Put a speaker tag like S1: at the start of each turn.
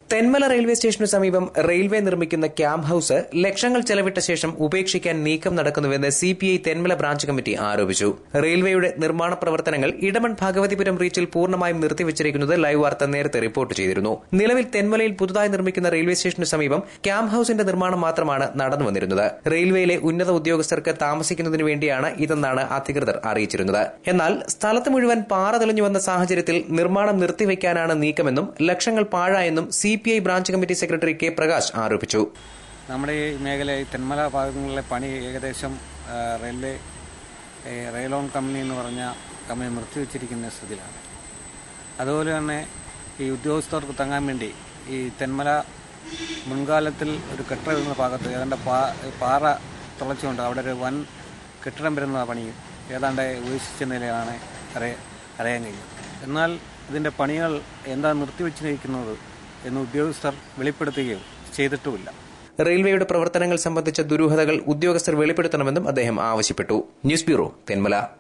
S1: Thenmala railway സ്റ്റേഷനു സമീപം railway നിർമ്മിക്കുന്ന camp house ലക്ഷങ്ങൾ ചെലവിട്ട ശേഷം ഉപേക്ഷിക്കാൻ നീക്കം നടക്കുന്നുവെന്ന് സിപിഐ തെന്മല ബ്രാഞ്ച് കമ്മിറ്റി ആരോപിച്ചു റെയിൽവേയുടെ നിർമ്മാണ പ്രവർത്തനങ്ങൾ ഇടമൺ ഭഗവതിപുരം റീച്ചിൽ പൂർണ്ണമായും നിർത്തിവച്ചിരിക്കുന്നത് ലൈവ് വാർത്ത നേരത്തെ റിപ്പോർട്ട് ചെയ്തിരുന്നു നിലവിൽ തെന്മലയിൽ പുതുതായി നിർമ്മിക്കുന്ന റെയിൽവേ സ്റ്റേഷനു സമീപം ക്യാമ്പ് ഹൌസിന്റെ നിർമ്മാണം മാത്രമാണ് നടന്നു വന്നിരുന്നത് റെയിൽവേയിലെ ഉന്നത ഉദ്യോഗസ്ഥർക്ക് താമസിക്കുന്നതിന് വേണ്ടിയാണ് ഇതെന്നാണ് അധികൃതർ അറിയിച്ചിരുന്നത് എന്നാൽ സ്ഥലത്ത് മുഴുവൻ പാറ തെളിഞ്ഞു വന്ന സാഹചര്യത്തിൽ നിർമ്മാണം നിർത്തിവെക്കാനാണ് നീക്കമെന്നും ലക്ഷങ്ങൾ പാഴായെന്നും C P I branch committee secretary K Prakash ആരോപിച്ചു
S2: നമ്മുടെ ഈ മേഖല ഈ തെന്മല ഭാഗങ്ങളിലെ പണി ഏകദേശം ആ, റെയിൽവേ ഈ റെയിലോൺ കമ്പനി എന്ന് പറഞ്ഞ കമ്പനി നിർത്തിവെച്ചിരിക്കുന്ന സ്ഥിതിയിലാണ് അതുപോലെ തന്നെ ഈ ഉദ്യോഗസ്ഥർക്ക് തങ്ങാൻ വേണ്ടി ഈ തെന്മല മുൻകാലത്തിൽ ഒരു കെട്ടിടം വരുന്ന ഭാഗത്ത് ഏതാണ്ട് പാ പാറ തുളച്ചുകൊണ്ട് അവിടെ ഒരു വൻ കെട്ടിടം വരുന്ന പണി ഏതാണ്ട് ഉപേക്ഷിച്ച നിലയിലാണ് അറിയ അറിയാൻ കഴിയും എന്നാൽ ഇതിൻ്റെ പണികൾ എന്താ നിർത്തിവെച്ചിരിക്കുന്നത് എന്ന് ഉദ്യോഗസ്ഥർ വെളിപ്പെടുത്തുകയോ ചെയ്തിട്ടുമില്ല
S1: റെയിൽവേയുടെ പ്രവർത്തനങ്ങൾ സംബന്ധിച്ച ദുരൂഹതകൾ ഉദ്യോഗസ്ഥർ വെളിപ്പെടുത്തണമെന്നും അദ്ദേഹം ആവശ്യപ്പെട്ടു ന്യൂസ് ബ്യൂറോ തെന്മല